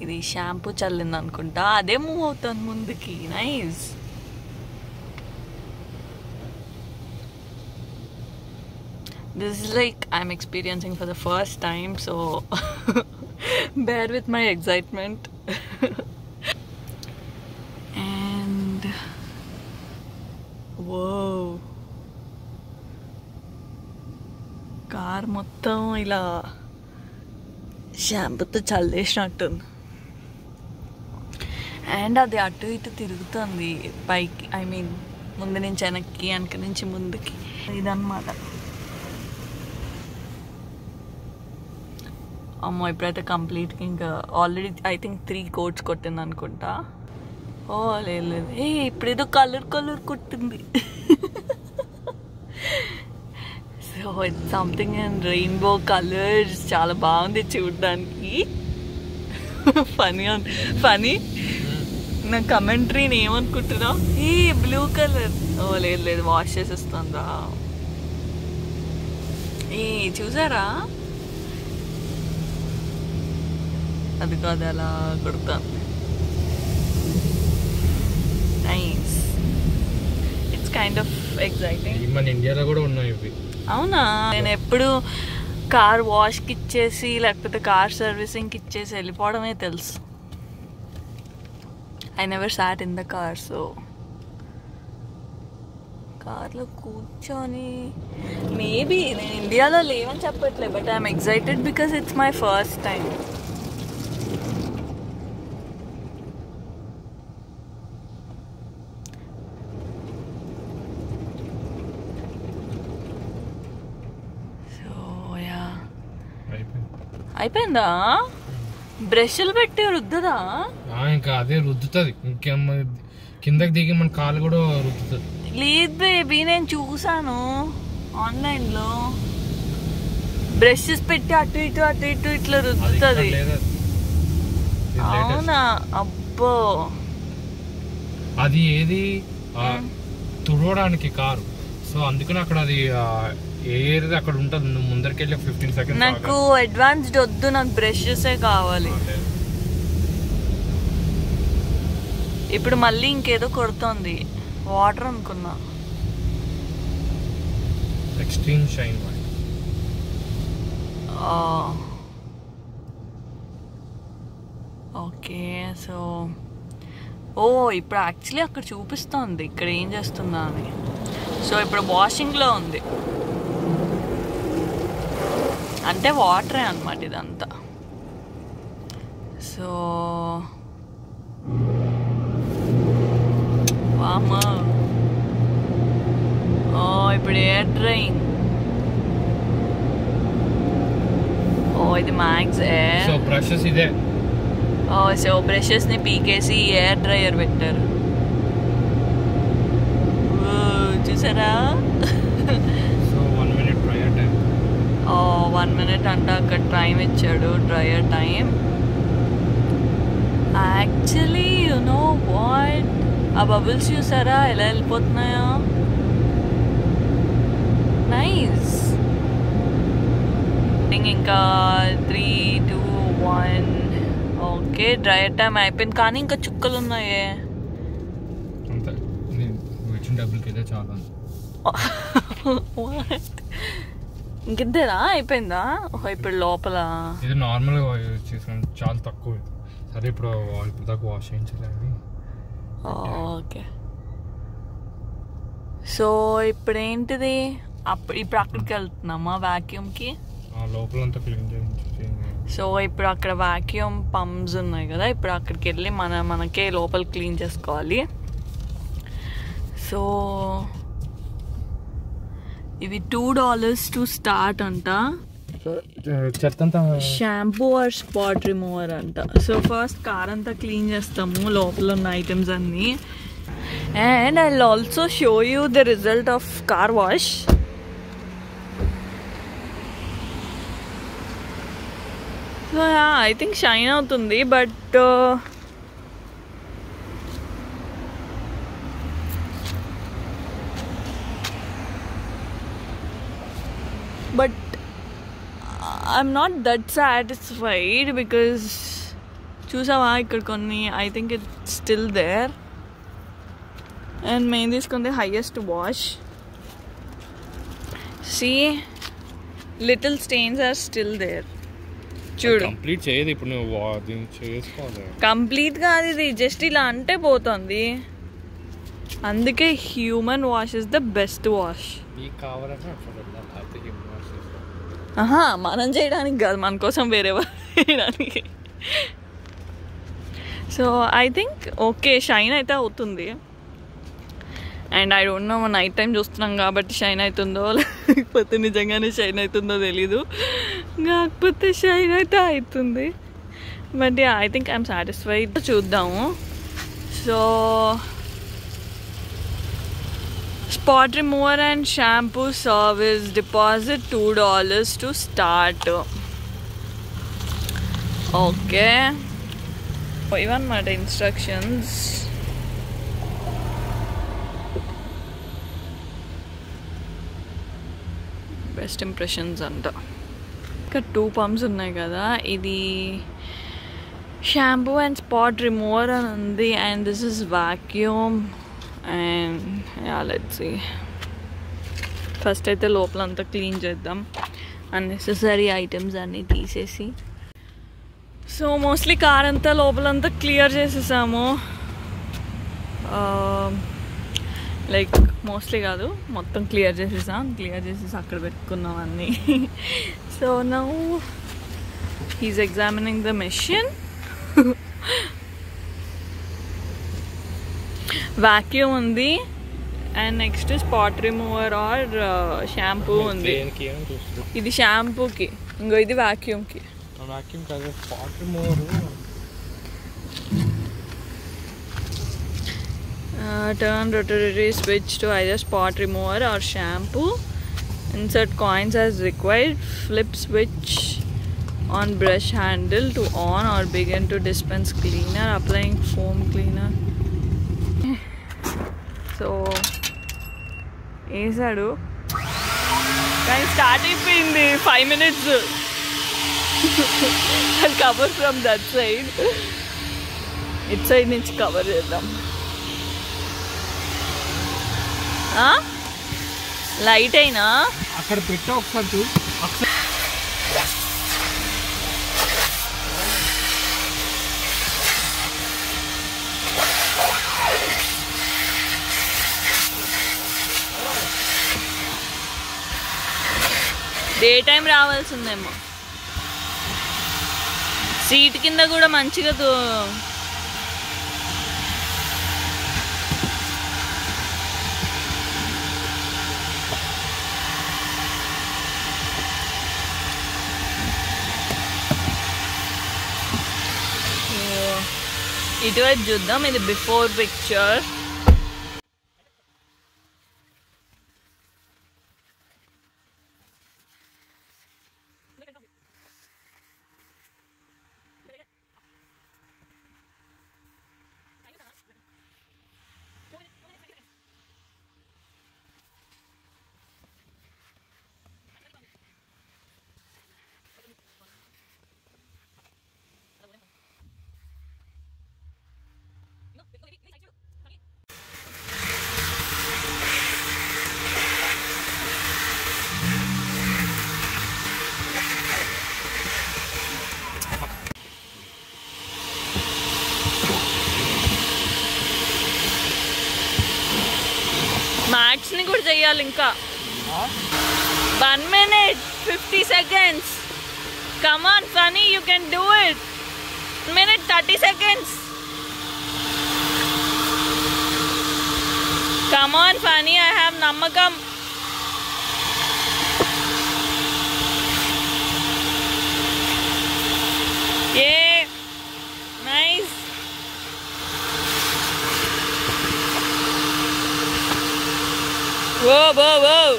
ఇది షాంపూ చల్లింది అనుకుంటా అదే మూవ్ అవుతుంది ముందుకి nice this is like i'm experiencing for the first time so bear with my excitement and whoa car మొత్తం ఇలా షాంపూతో చల్లేసినట్టుంది అండ్ అది అటు ఇటు తిరుగుతుంది పైకి ఐ మీన్ ముందు నుంచి వెనక్కి వెనక నుంచి ముందుకి ఇదన్నమాట అమ్మో ఇప్పుడైతే కంప్లీట్గా ఇంకా already I think three coats కొట్టింది అనుకుంటా ఓ లేదు లేదు ఏ ఇప్పుడు ఏదో కలర్ కలర్ కొట్టింది so it's something and rainbow colours చాలా బాగుంది చూడడానికి ఫనీ ఫనీ నా కమెంటరీని ఏమనుకుంటున్నావు ఈ బ్లూ కలర్ ఓ లేదు లేదు వాష్ చేసేస్తుందా ఈ చూసారా అది కాదు అలా కొడతాను nice it's kind of exciting మన ఇండియాలో కూడా ఉన్నాయి ఇవి అవునా నేను ఎప్పుడు కార్ వాష్కి ఇచ్చేసి లేకపోతే కార్ సర్వీసింగ్కి ఇచ్చేసి వెళ్ళిపోవడమే తెలుసు I never sat in the car so కార్లో కూర్చొని మేబీ నేను ఇండియాలో లేవని చెప్పట్లేదు but I'm excited because it's my first time so ya అయిపోయింది అయిపోయిందా బ్రష్లు పెట్టి రుద్దదా ఆ, ఇంకా అదే రుద్దుతుంది ఇంకేం కిందకి దిగి మన కాలు కూడా రుద్దుతుంది లేదు బేబీ నేను చూసాను ఆన్లైన్లో బ్రషెస్ పెట్టి అటు ఇటు అటు ఇటు ఇట్లా అది ఇక్కడ రుద్దుతుంది లేదు అది. ఇది latest. అవునా అబ్బో అది ఏది ఆ, తుడవడానికి కారు సో అందుకని అక్కడ అది ఆ, ఏది అక్కడ ఉంటుంది నువ్వు ముందరికి వెళ్ళి ఫిఫ్టీన్ సెకండ్స్ నాకు అడ్వాన్స్డ్ వద్దు నాకు బ్రషెసే కావాలి ఇప్పుడు మళ్ళీ ఇంకేదో కొడుతోంది వాటర్ అనుకున్నా ఎక్స్ట్రీమ్ షైన్ ఓకే సో ఓ ఇప్పుడు యాక్చువల్లీ అక్కడ చూపిస్తోంది ఇక్కడ ఏం చేస్తుందా అని సో ఇప్పుడు వాషింగ్లో ఉంది అంటే వాటరే అనమాట ఇదంతా సో వామా ఓ ఇప్పుడు ఎయిర్ డ్రైయింగ్ ఓ ఇది మ్యాక్స్ ఎయిర్ సో బ్రషెస్ ఇదే ఓ సో బ్రషెస్ ని పీకేసి ఎయిర్ డ్రైయర్ పెట్టారు ఓ, చూసారా so one minute dryer time ఓ వన్ మినిట్ అంట అక్కడ టైం ఇచ్చాడు dryer time actually you know what ఆ బబుల్స్ చూసారా ఎలా వెళ్ళిపోతున్నాయో నైస్ ఇంకా three two one okay dryer time అయిపోయింది కానీ ఇంకా చుక్కలు ఉన్నాయే అంతే నేను ఇచ్చిన డబ్బులకి అయితే చాలా What? ఇంకిద్దరా అయిపోయిందా ఓహో ఇప్పుడు లోపల ఇది నార్మల్గా యూజ్ చేసాను చాలా తక్కువ ఇది సరే ఇప్పుడు ఇప్పుడు దాకా వాష్ చేయించలేదు ఓకే సో ఇప్పుడు ఏంటిది అప్పుడు ఇప్పుడు అక్కడికి వెళ్తున్నామా వాక్యూమ్కి ఆ లోపలంతా క్లీన్ చేయించి సో ఇప్పుడు అక్కడ వాక్యూమ్ పంప్స్ ఉన్నాయి కదా ఇప్పుడు అక్కడికి వెళ్ళి మన మనకే లోపల క్లీన్ చేసుకోవాలి సో ఇవి టూ డాలర్స్ టు స్టార్ట్ అంట చెత్త అంతా షాంపూ ఆర్ స్పాట్ రిమూవర్ అంట సో ఫస్ట్ కార్ అంతా క్లీన్ చేస్తాము లోపల ఉన్న ఐటమ్స్ అన్నీ and I also show you the result of car wash so I think shine అవుతుంది but but I'm not that satisfied because చూసావా ఇక్కడ కొన్ని I think it still there and మేము తీసుకుంది highest wash see little stains are still there చూడు complete చేయదు ఇప్పుడు నువ్వు వా- దీన్ని చేసుకోవాలి కంప్లీట్ గా అది జస్ట్ ఇలా అంటే పోతుంది అందుకే human wash is the best wash నీకు కావాలంటే అట్లా వెళ్ళాలి లేకపోతే ఏం wash చేసుకోవాలి. ఆహా మనం చేయడానికి కాదు మన కోసం వేరే వాళ్ళు చేయడానికి so I think okay shine అయితే అవుతుంది and I don't know night time చూస్తున్నాం కాబట్టి షైన్ అవుతుందో లేకపోతే నిజంగానే షైన్ అవుతుందో తెలీదు కాకపోతే షైన్ అయితే అవుతుంది but I think I'm satisfied చూద్దాము so spot remover and shampoo service deposit two dollars to start okay ఇవన్నమాట ఇన్స్ట్రక్షన్స్ బెస్ట్ ఇంప్రెషన్స్ అంట ఇక్కడ టూ పంప్స్ ఉన్నాయి కదా ఇది షాంపూ అండ్ స్పాట్ రిమూవర్ అని ఉంది and this is vacuum and ya let's first అయితే లోపలంతా క్లీన్ చేద్దాం అన్నెసెసరీ ఐటమ్స్ అన్నీ తీసేసి సో మోస్ట్లీ కార్ అంతా లోపలంతా క్లియర్ చేసేసాము లైక్ మోస్ట్లీ కాదు మొత్తం క్లియర్ చేసేసాం క్లియర్ చేసేసి అక్కడ పెట్టుకున్నాం అన్నీ so now he's examining the machine vacuum ఉంది and next spot remover or shampoo ఉంది దేనికి ఏమని చూస్తుంది ఇది షాంపూకి ఇంకో ఇది వాక్యూమ్కి వాక్యూమ్ కాదు spot remover turn rotatory switch to either spot remover or shampoo insert coins as required flip switch on brush handle to on or begin to dispense cleaner applying foam cleaner so వేసాడు కానీ start అయిపోయింది five minutes cover from that side it side నుంచి cover చేద్దాం light అయినా అక్కడ పెట్టా ఒకసారి చూ ఒకసారి డే టైం రావాల్సిందేమో సీట్ కింద కూడా మంచిగా తో ఇటువైపు చూద్దాం ఇది బిఫోర్ పిక్చర్ మ్యాక్స్ ని కూడా చెయ్యాలి ఇంకా one minute fifty seconds come on Phani you can do it minute thirty seconds come on Phani I have నమ్మకం ఏ nice Whoa, whoa, whoa.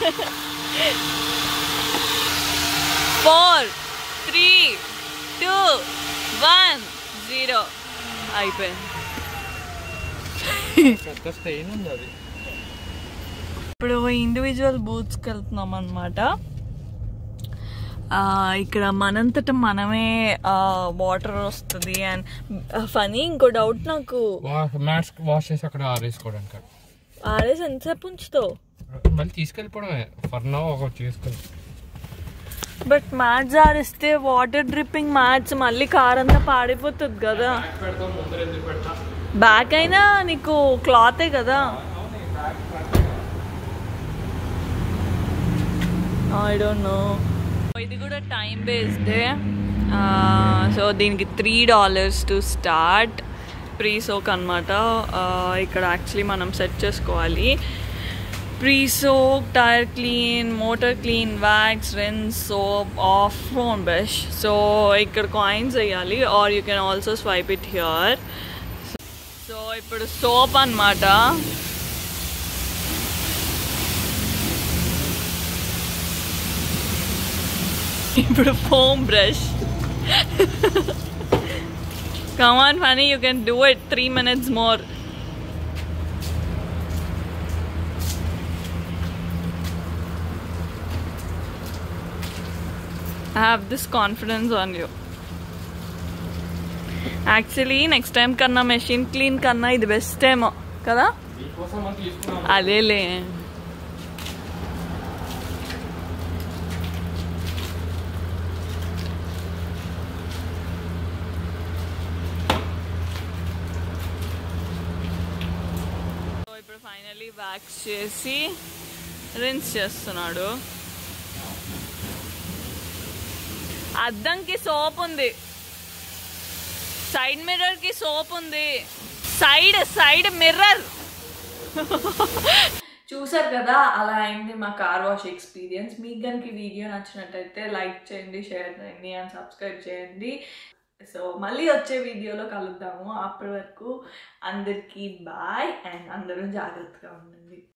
Four, three, two, one, zero. అయిపోయింది పెద్ద స్టెయిన్ ఉంది అది ఇప్పుడు ఇండివిజువల్ బూత్స్కి వెళ్తున్నాం అనమాట ఇక్కడ మనంతట మనమే వాటర్ వస్తుంది అండ్ ఫనీ ఇంకో డౌట్ నాకు మ్యాట్స్ వాష్ చేసి అక్కడ ఆరేసుకోవడానికి ఆర్ఎస్ ఎంతసేపు ఉంచుతావు మళ్ళీ తీసుకెళ్ళిపోవడమే ఫర్ నో ఒక చేసుకుని బట్ మ్యాట్స్ ఆరిస్తే వాటర్ డ్రిప్పింగ్ మ్యాట్స్ మళ్ళీ కార్ అంతా పాడిపోతుంది కదా పెడతాం ముందర ఎందుకు పెడతా బ్యాక్ అయినా నీకు క్లాతే కదా ఐ డోంట్ నో ఇది కూడా టైం బేస్డే సో దీనికి three dollars to start pre soak అనమాట ఇక్కడ యాక్చువల్లీ మనం సెట్ చేసుకోవాలి pre soak tyre clean motor clean wax rinse soap off foam brush so ఇక్కడ కాయిన్స్ వేయాలి or you can also swipe it here so ఇప్పుడు సోప్ అన్నమాట ఇప్పుడు foam brush come on Phani you can do it three minutes more I have this confidence on you. Actually next time కన్నా machine clean కన్నా ఇది best ఏమో కదా మీకోసం మనం తీసుకున్నాం అదేలే సో ఇప్పుడు ఫైనలీ వ్యాక్స్ చేసి రిన్స్ చేస్తున్నాడు అద్దంకి సోప్ ఉంది సైడ్ మిర్రర్ కి సోప్ ఉంది సైడ్ సైడ్ మిర్రర్ చూసారు కదా అలా అయింది మా కార్ వాష్ ఎక్స్పీరియన్స్ మీకు కనుక ఈ వీడియో నచ్చినట్టయితే లైక్ చేయండి షేర్ చేయండి అండ్ సబ్స్క్రైబ్ చేయండి సో మళ్ళీ వచ్చే వీడియోలో కలుద్దాము అప్పటి వరకు అందరికీ బాయ్ అండ్ అందరూ జాగ్రత్తగా ఉండండి